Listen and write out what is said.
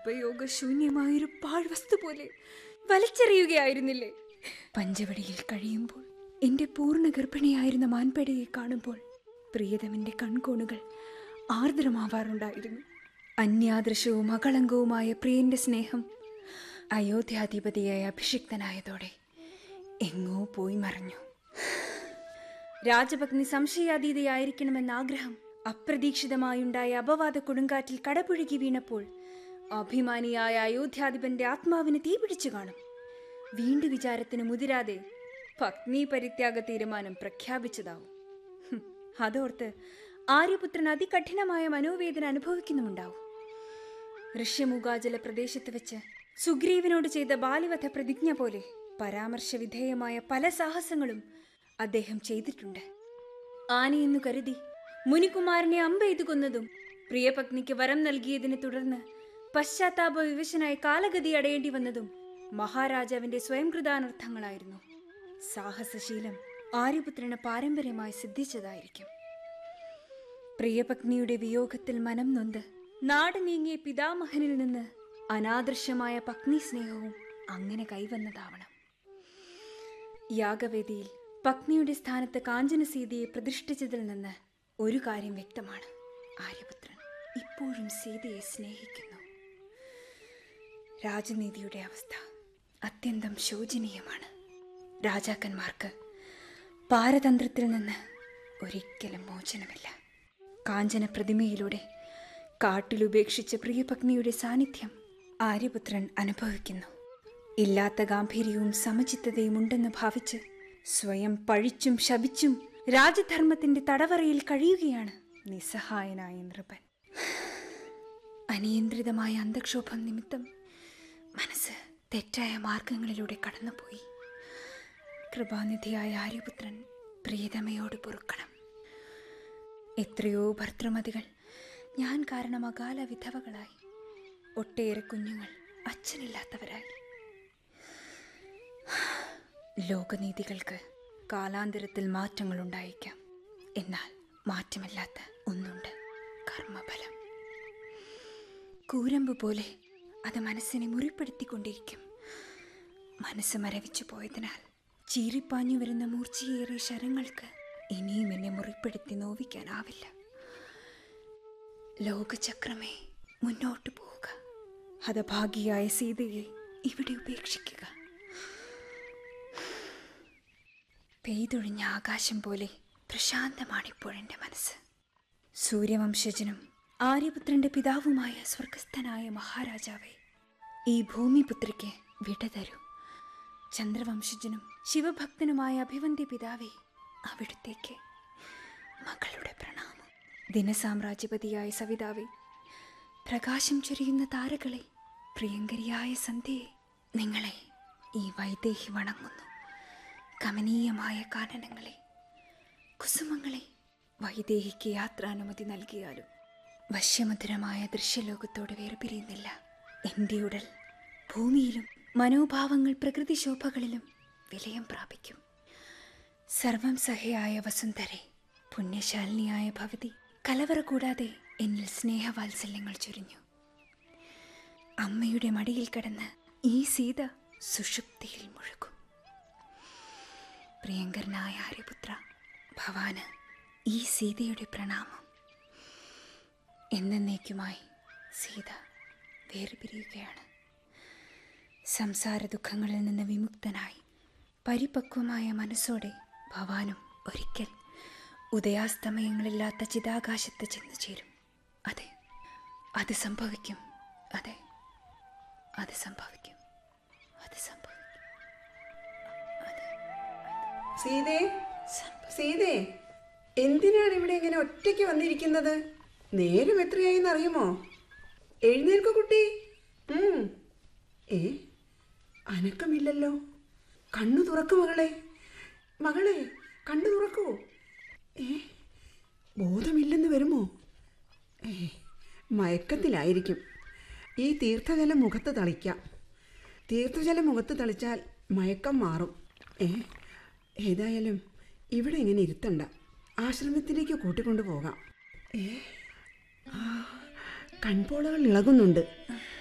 ഉപയോഗശൂന്യമായൊരു പാഴ്വസ്തു പോലെ വലിച്ചെറിയുകയായിരുന്നില്ലേ പഞ്ചവടിയിൽ കഴിയുമ്പോൾ എന്റെ പൂർണ്ണ ഗർഭിണിയായിരുന്ന മാൻപേടയെ കാണുമ്പോൾ പ്രിയതമന്റെ കൺകോണുകൾ ആർദ്രമാവാറുണ്ടായിരുന്നു അന്യാദൃശവും അകളങ്കവുമായ പ്രിയന്റെ സ്നേഹം അയോധ്യാധിപതിയായ അഭിഷിക്തനായതോടെ എങ്ങോ പോയി മറഞ്ഞു രാജപത്നി സംശയാതീതയായിരിക്കണമെന്ന ആഗ്രഹം അപ്രതീക്ഷിതമായുണ്ടായ അപവാദ കൊടുങ്കാറ്റിൽ കടപുഴുകി വീണപ്പോൾ അഭിമാനിയായ അയോധ്യാധിപന്റെ ആത്മാവിന് തീപിടിച്ചു കാണും വീണ്ടു വിചാരത്തിന് മുതിരാതെ പത്നി പരിത്യാഗ തീരുമാനം പ്രഖ്യാപിച്ചതാവും ഹും, അതോർത്ത് ആര്യപുത്രൻ അതികഠിനമായ മനോവേദന അനുഭവിക്കുന്നുമുണ്ടാവും ഋഷ്യമുഖാചല പ്രദേശത്ത് വെച്ച് സുഗ്രീവനോട് ചെയ്ത ബാലിവധ പ്രതിജ്ഞ പോലെ പരാമർശവിധേയമായ പല സാഹസങ്ങളും അദ്ദേഹം ചെയ്തിട്ടുണ്ട് ആനയെന്നു കരുതി മുനികുമാരനെ അമ്പെയ്തു കൊന്നതും പ്രിയപത്നിക്ക് വരം നൽകിയതിനെ തുടർന്ന് പശ്ചാത്താപ വിവശനായി കാലഗതി അടയേണ്ടി വന്നതും മഹാരാജാവിന്റെ സ്വയംകൃതാനർത്ഥങ്ങളായിരുന്നു സാഹസശീലം ആര്യപുത്രന് പാരമ്പര്യമായി സിദ്ധിച്ചതായിരിക്കും പ്രിയപത്നിയുടെ വിയോഗത്തിൽ മനം നൊന്ത് നാട് നീങ്ങിയ പിതാമഹനിൽ നിന്ന് അനാദൃശ്യമായ പത്നി സ്നേഹവും അങ്ങനെ കൈവന്നതാവണം യാഗവേദിയിൽ പത്നിയുടെ സ്ഥാനത്ത് കാഞ്ചനസീതയെ പ്രതിഷ്ഠിച്ചതിൽ നിന്ന് ഒരു കാര്യം വ്യക്തമാണ് ആര്യപുത്രൻ ഇപ്പോഴും സീതയെ സ്നേഹിക്കുന്നു രാജനീതിയുടെ അവസ്ഥ അത്യന്തം ശോചനീയമാണ് രാജാക്കന്മാർക്ക് പാരതന്ത്രത്തിൽ നിന്ന് ഒരിക്കലും മോചനമില്ല കാഞ്ചന പ്രതിമയിലൂടെ കാട്ടിലുപേക്ഷിച്ച പ്രിയപത്നിയുടെ സാന്നിധ്യം ആര്യപുത്രൻ അനുഭവിക്കുന്നു ഇല്ലാത്ത ഗാംഭീര്യവും സമചിത്തതയും ഉണ്ടെന്ന് ഭാവിച്ച് സ്വയം പഴിച്ചും ശപിച്ചും രാജധർമ്മത്തിന്റെ തടവറയിൽ കഴിയുകയാണ് നിസ്സഹായനായ നൃപൻ അനിയന്ത്രിതമായ അന്തക്ഷോഭം നിമിത്തം മനസ്സ് തെറ്റായ മാർഗങ്ങളിലൂടെ കടന്നുപോയി കൃപാനിധിയായ ആര്യപുത്രൻ പ്രിയതമയോട് പൊറുക്കണം എത്രയോ ഭർത്തൃമതികൾ ഞാൻ കാരണം അകാല വിധവകളായി ഒട്ടേറെ കുഞ്ഞുങ്ങൾ അച്ഛനില്ലാത്തവരായി ലോകനീതികൾക്ക് കാലാന്തരത്തിൽ മാറ്റങ്ങൾ ഉണ്ടായേക്കാം എന്നാൽ മാറ്റമില്ലാത്ത ഒന്നുണ്ട് കർമ്മഫലം കൂരമ്പ് പോലെ അത് മനസ്സിനെ മുറിപ്പെടുത്തിക്കൊണ്ടിരിക്കും മനസ്സ് മരവിച്ചു പോയതിനാൽ ചീറിപ്പാഞ്ഞു വരുന്ന മൂർച്ചയേറിയ ശരങ്ങൾക്ക് ഇനിയും എന്നെ മുറിപ്പെടുത്തി നോവിക്കാനാവില്ല ലോകചക്രമേ മുന്നോട്ട് പോവുക ഹതഭാഗിയായ സീതയെ ഇവിടെ ഉപേക്ഷിക്കുക പെയ്തൊഴിഞ്ഞ ആകാശം പോലെ പ്രശാന്തമാണിപ്പോഴെൻ്റെ മനസ്സ് സൂര്യവംശജനും ആര്യപുത്രന്റെ പിതാവുമായ സ്വർഗസ്ഥനായ മഹാരാജാവേ ഈ ഭൂമിപുത്രിക്ക് വിട തരൂ ചന്ദ്രവംശജനും ശിവഭക്തനുമായ അഭിവന്ധ്യ പിതാവേ അവിടുത്തേക്ക് മകളുടെ പ്രണാമം ദിനസാമ്രാജ്യപതിയായ സവിതാവേ പ്രകാശം ചൊരിയുന്ന താരകളെ പ്രിയങ്കരിയായ സന്ധ്യയെ നിങ്ങളെ ഈ വൈദേഹി വണങ്ങുന്നു കമനീയമായ കാനനങ്ങളെ കുസുമങ്ങളെ വൈദേഹിക്ക് യാത്രാനുമതി നൽകിയാലും വശ്യമധുരമായ ദൃശ്യലോകത്തോട് വേർപിരിയുന്നില്ല എൻ്റെ ഉടൽ ഭൂമിയിലും മനോഭാവങ്ങൾ പ്രകൃതി ശോഭകളിലും വിലയം പ്രാപിക്കും സർവം സഹയായ വസുന്ധരെ പുണ്യശാലിനിയായ ഭവതി കലവറ കൂടാതെ എന്നിൽ സ്നേഹവാത്സല്യങ്ങൾ ചൊരിഞ്ഞു അമ്മയുടെ മടിയിൽ കിടന്ന് ഈ സീത സുഷുപ്തിയിൽ മുഴുകും പ്രിയങ്കരനായ ആര്യപുത്ര ഭവാന് ഈ സീതയുടെ പ്രണാമം എന്നേക്കുമായി സീത വേർപിരിയുകയാണ് സംസാര ദുഃഖങ്ങളിൽ നിന്ന് വിമുക്തനായി പരിപക്വമായ മനസ്സോടെ ഭവാനും ഒരിക്കൽ ഉദയാസ്തമയങ്ങളില്ലാത്ത ചിതാകാശത്ത് ചെന്നു ചേരും അതെ അത് സംഭവിക്കും അതെ അത് സംഭവിക്കും അത് സംഭവിക്കും അതെ സീതേ സീതേ എന്തിനാണ് ഇവിടെ ഇങ്ങനെ ഒറ്റയ്ക്ക് വന്നിരിക്കുന്നത് നേരം എത്രയായിന്ന് അറിയുമോ എഴുന്നേൽക്കു കുട്ടി ഉം. ഏ അനക്കമില്ലല്ലോ കണ്ണു തുറക്കു മകളെ മകളെ കണ്ണു തുറക്കൂ ഏ ബോധമില്ലെന്ന് വരുമോ ഏ മയക്കത്തിലായിരിക്കും ഈ തീർത്ഥജലം മുഖത്ത് തളിക്കാം തീർത്ഥജലം മുഖത്ത് തളിച്ചാൽ മയക്കം മാറും ഏ ഏതായാലും ഇവിടെ ഇങ്ങനെ ഇരുത്തണ്ട ആശ്രമത്തിലേക്ക് കൂട്ടിക്കൊണ്ടു പോകാം ഏ ആ, കൺപോളകൾ ഇളകുന്നുണ്ട്